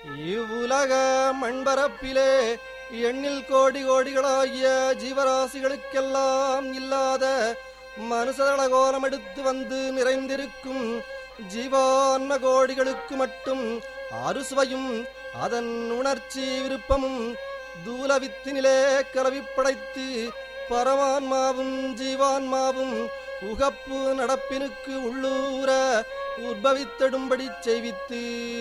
இவ்வுலக மண்பரப்பிலே எண்ணில் கோடி கோடிகளாகிய ஜீவராசிகளுக்கெல்லாம் இல்லாத மனுஷதள கோலம் எடுத்து வந்து நிறைந்திருக்கும் ஜீவான்ம கோடிகளுக்கு மட்டும் அறுசுவையும் அதன் உணர்ச்சி விருப்பமும் தூலவித்தினிலே கலவி படைத்து பரமான்மாவும் ஜீவான்மாவும் உகப்பு நடப்பினுக்கு உள்ளூர உற்பவித்திடும்படி செய்வித்து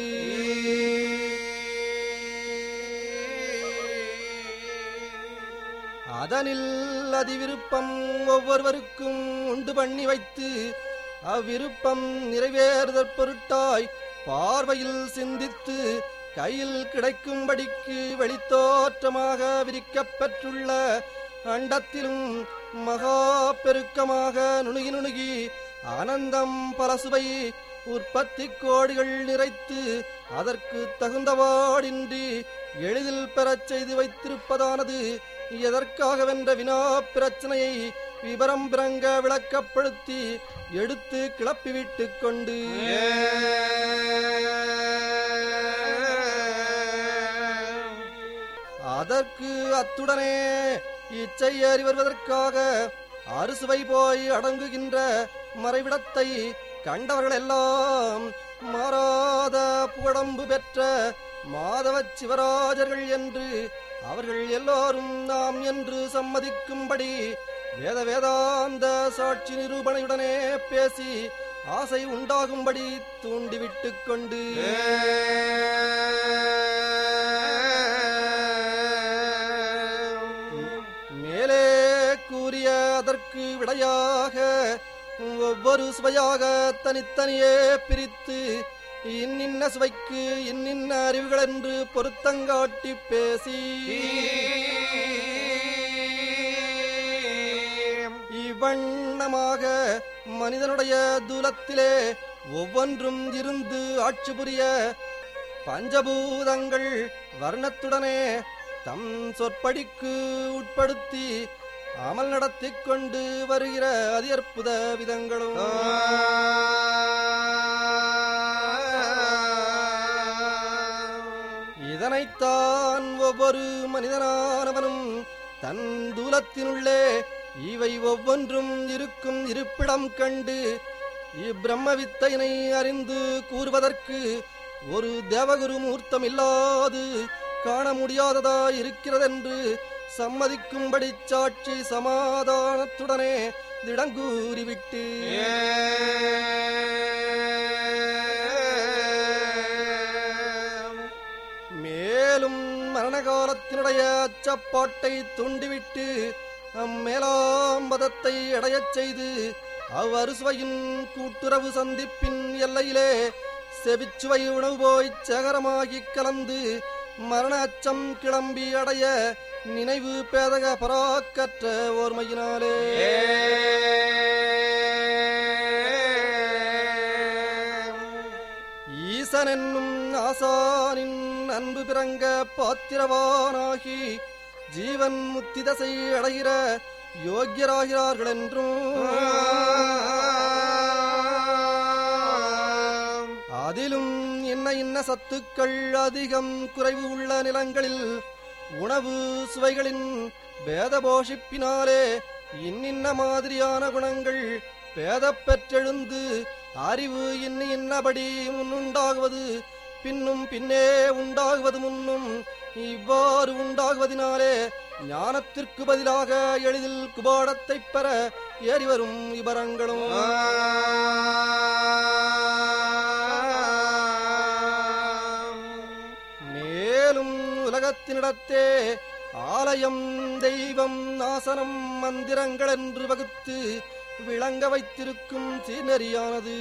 அதனில் அதிவிருப்பம் ஒவ்வொருவருக்கும் உண்டு பண்ணி வைத்து அவ்விருப்பம் நிறைவேறுதற் பொருட்டாய் பார்வையில் சிந்தித்து கையில் கிடைக்கும்படிக்கு வெளித்தோற்றமாக விரிக்கப் பெற்றுள்ள அண்டத்திலும் மகா பெருக்கமாக நுணுகி நுணுகி ஆனந்தம் பலசுவை உற்பத்தி கோடிகள் நிறைத்து அதற்கு தகுந்தவாடின்றி எளிதில் பெறச் செய்து வைத்திருப்பதானது எதற்காகவென்ற வினா பிரச்சனையை விபரம் பிறங்க விளக்கப்படுத்தி எடுத்து கிளப்பிவிட்டுக் கொண்டு அதற்கு அத்துடனே இச்சை ஏறி வருவதற்காக அறுசுவை போய் அடங்குகின்ற மறைவிடத்தை கண்டவர்கள் எல்லாம் மாறாத புகழம்பு பெற்ற மாதவ சிவராஜர்கள் என்று அவர்கள் எல்லோரும் நாம் என்று சம்மதிக்கும்படி வேத வேதாந்த சாட்சி நிரூபணையுடனே பேசி ஆசை உண்டாகும்படி தூண்டிவிட்டுக் கொண்டு மேலே கூறிய அதற்கு விடையாக ஒவ்வொரு சுவையாக தனித்தனியே பிரித்து இன்னின்ன சுவைக்கு இன்னின்ன அறிவுகள் என்று பொருத்தங்காட்டி பேசி இவ்வண்ணமாக மனிதனுடைய தூலத்திலே ஒவ்வொன்றும் இருந்து ஆட்சி புரிய பஞ்சபூதங்கள் வர்ணத்துடனே தம் சொற்படிக்கு உட்படுத்தி அமல் நடத்திக் கொண்டு வருகிற அதி அற்புத விதங்களும் இதனைத்தான் ஒவ்வொரு மனிதனானவனும் தன் தூலத்தினுள்ளே இவை ஒவ்வொன்றும் இருக்கும் இருப்பிடம் கண்டு இப்பிரம்ம வித்தையினை அறிந்து கூறுவதற்கு ஒரு தேவகுரு மூர்த்தம் இல்லாது காண முடியாததா இருக்கிறதென்று சம்மதிக்கும்படி சாட்சி சமாதானத்துடனே திடங்கூறிவிட்டு மேலும் மரண காலத்தினுடைய அச்சப்பாட்டை தூண்டிவிட்டு அம்மேலாம்பதத்தை அடையச் செய்து அவ்வறுசுவையின் கூட்டுறவு சந்திப்பின் எல்லையிலே செவிச்சுவை உணவு போய் சேகரமாகிக் கலந்து மரண அச்சம் கிளம்பி அடைய நினைவு பேதக பராக்கற்ற ஓர்மையினாலே ஈசன் என்னும் ஆசானின் அன்பு பிறங்க பாத்திரவானாகி ஜீவன் முத்தி தசை அடைகிற யோக்கியராகிறார்கள் என்றும் அதிலும் இன்ன இன்ன சத்துக்கள் அதிகம் குறைவு உள்ள நிலங்களில் உணவு சுவைகளின் பேதபோஷிப்பினாலே இன்னின்ன மாதிரியான குணங்கள் பேதப் பெற்றெழுந்து அறிவு இன்னி இன்னபடி முன்னுண்டாகுவது பின்னும் பின்னே உண்டாகுவது முன்னும் இவ்வாறு உண்டாகுவதினாலே ஞானத்திற்கு பதிலாக எளிதில் குபாடத்தைப் பெற ஏறி வரும் விபரங்களும் மேலும் உலகத்தினிடத்தே ஆலயம் தெய்வம் நாசனம் மந்திரங்கள் என்று வகுத்து விளங்க வைத்திருக்கும் சீனரியானது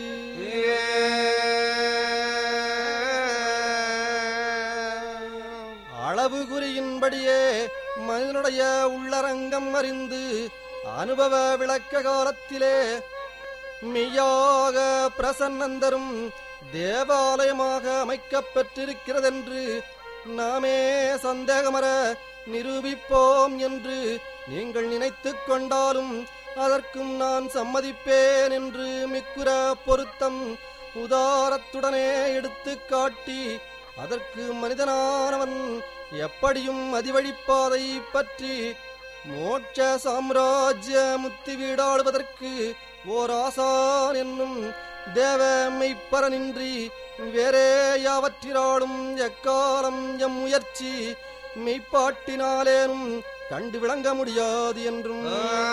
அளவு குறியின்படியே மனிதனுடைய உள்ளரங்கம் அறிந்து அனுபவ விளக்க காலத்திலே மெய்யாக பிரசன்னந்தரும் தேவாலயமாக அமைக்கப் பெற்றிருக்கிறதென்று நாமே சந்தேகமற நிரூபிப்போம் என்று நீங்கள் நினைத்துக் கொண்டாலும் அதற்கும் நான் சம்மதிப்பேன் என்று மிக்குற பொருத்தம் உதாரத்துடனே எடுத்துக் காட்டி அதற்கு மனிதனானவன் எப்படியும் அதிவழிப்பாதை பற்றி மோட்ச சாம்ராஜ்ய முத்தி வீடாளுவதற்கு ஓர் ஆசான் என்னும் தேவ மெய்ப்பரனின்றி வேறே யாவற்றிராளும் எக்காலம் எம் முயற்சி மெய்ப்பாட்டினாலேனும் கண்டு விளங்க முடியாது என்றும்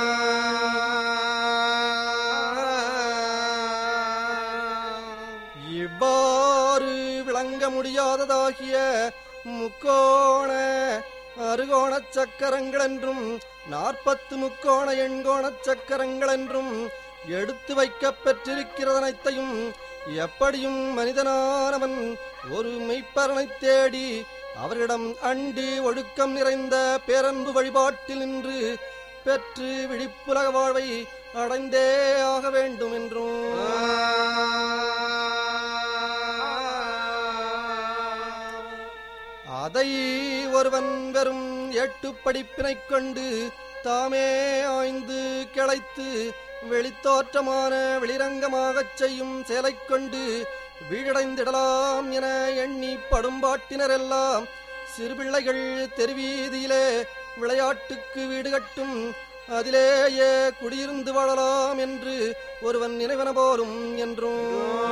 இவ்வாறு விளங்க முடியாததாகிய முக்கோண அறுகோண சக்கரங்கள் என்றும் நாற்பத்து முக்கோண எண்கோண சக்கரங்கள் என்றும் எடுத்து வைக்கப் பெற்றிருக்கிறதனைத்தையும் எப்படியும் மனிதனானவன் ஒரு மெய்ப்பரனைத் தேடி அவரிடம் அண்டி ஒழுக்கம் நிறைந்த பேரன்பு வழிபாட்டில் நின்று பெற்று விழிப்புலக வாழ்வை அடைந்தே ஆக வேண்டும் என்றும் அதை ஒருவன் வெறும் எட்டு படிப்பினைக் கொண்டு தாமே ஆய்ந்து கிளைத்து வெளித்தோற்றமான வெளிரங்கமாகச் செய்யும் செயலைக் கொண்டு வீழடைந்திடலாம் என எண்ணி படும்பாட்டினரெல்லாம் சிறுபிள்ளைகள் தெருவீதியிலே விளையாட்டுக்கு வீடு கட்டும் அதிலேயே குடியிருந்து வாழலாம் என்று ஒருவன் நினைவன போலும் என்றும்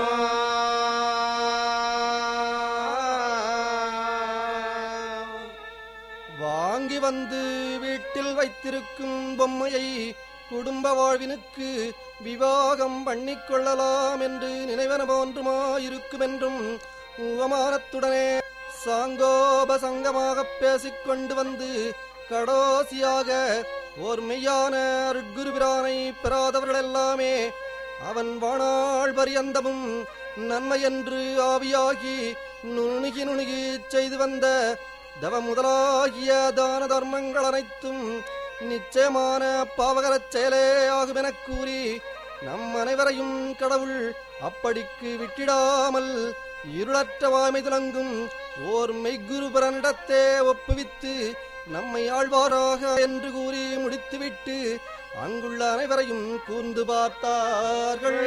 வாங்கி வந்து வீட்டில் வைத்திருக்கும் பொம்மையை குடும்ப வாழ்வினுக்கு விவாகம் பண்ணிக் கொள்ளலாம் என்று நினைவன போன்றுமாயிருக்கும் என்றும் உவமானத்துடனே சாங்கோபசங்கமாகப் பேசிக் கொண்டு வந்து கடோசியாக ஓர் மெய்யான அருட்குருபிரானை பெறாதவர்களெல்லாமே அவன் வாணாள் பரியந்தமும் நன்மையென்று ஆவியாகி நுணுகி நுணுகி செய்து வந்த தவ முதலாகிய தான தர்மங்கள் அனைத்தும் நிச்சயமான பாவகரச் செயலே ஆகுமெனக் கூறி நம் அனைவரையும் கடவுள் அப்படிக்கு விட்டிடாமல் இருளற்ற வாய்மை துலங்கும் ஓர் மெய்குருபரனிடத்தே ஒப்புவித்து நம்மை ஆழ்வாராக என்று கூறி முடித்துவிட்டு அங்குள்ள அனைவரையும் கூர்ந்து பார்த்தார்கள்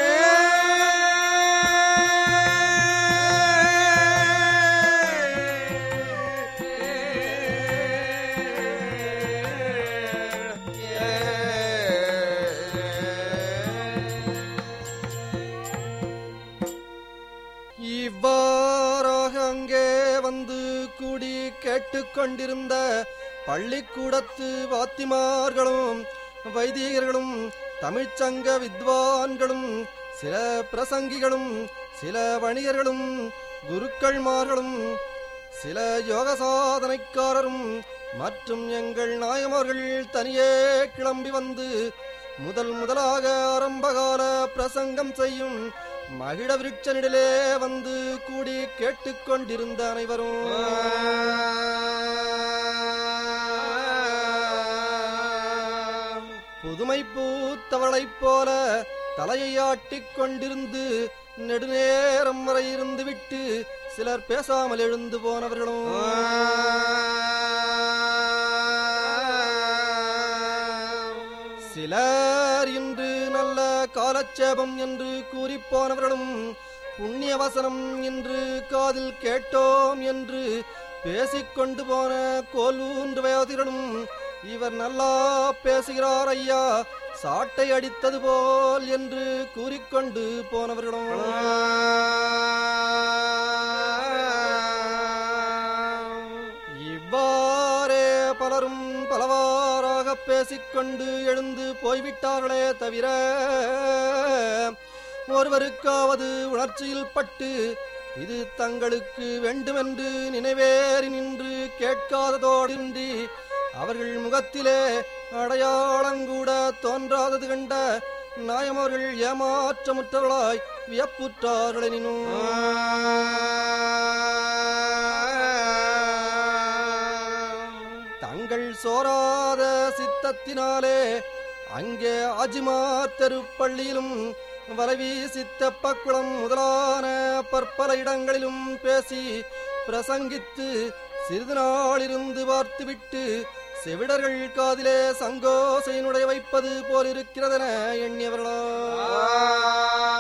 இவ்வாறாக அங்கே வந்து கூடி கேட்டுக்கொண்டிருந்த பள்ளிக்கூடத்து வாத்திமார்களும் வைதிகர்களும் தமிழ்ச்சங்க வித்வான்களும் சில பிரசங்கிகளும் சில வணிகர்களும் குருக்கள்மார்களும் சில யோக சாதனைக்காரரும் மற்றும் எங்கள் நாயமர்கள் தனியே கிளம்பி வந்து முதல் முதலாக ஆரம்பகால பிரசங்கம் செய்யும் மகிழ விருட்சனிடலே வந்து கூடி கேட்டுக்கொண்டிருந்த அனைவரும் புதுமை பூத்தவளைப் போல தலையை ஆட்டிக் கொண்டிருந்து நெடுநேரம் வரை இருந்து விட்டு சிலர் பேசாமல் எழுந்து போனவர்களும் சிலர் இன்று நல்ல காலட்சேபம் என்று கூறிப் போனவர்களும் புண்ணிய வசனம் என்று காதில் கேட்டோம் என்று பேசிக்கொண்டு போன கோலூன்று வயோதிகளும் இவர் நல்லா பேசுகிறார் ஐயா சாட்டை அடித்தது போல் என்று கூறிக்கொண்டு போனவர்களும் இவ்வாறே பலரும் பலவாறாக பேசிக்கொண்டு எழுந்து போய்விட்டார்களே தவிர ஒருவருக்காவது உணர்ச்சியில் பட்டு இது தங்களுக்கு வேண்டுமென்று நினைவேறி நின்று கேட்காததோடின்றி அவர்கள் முகத்திலே அடையாளங்கூட தோன்றாதது கண்ட நாயமர்கள் ஏமாற்றமுற்றவர்களாய் வியப்புற்றார்களெனினும் தங்கள் சோராத சித்தத்தினாலே அங்கே ஆஜிமார் தெருப்பள்ளியிலும் வலவீசி தெப்பக்குளம் முதலான பற்பல இடங்களிலும் பேசி பிரசங்கித்து சிறிது நாளிருந்து பார்த்துவிட்டு செவிடர்கள் காதிலே சங்கோசையினுடைய வைப்பது போலிருக்கிறதென எண்ணியவர்களா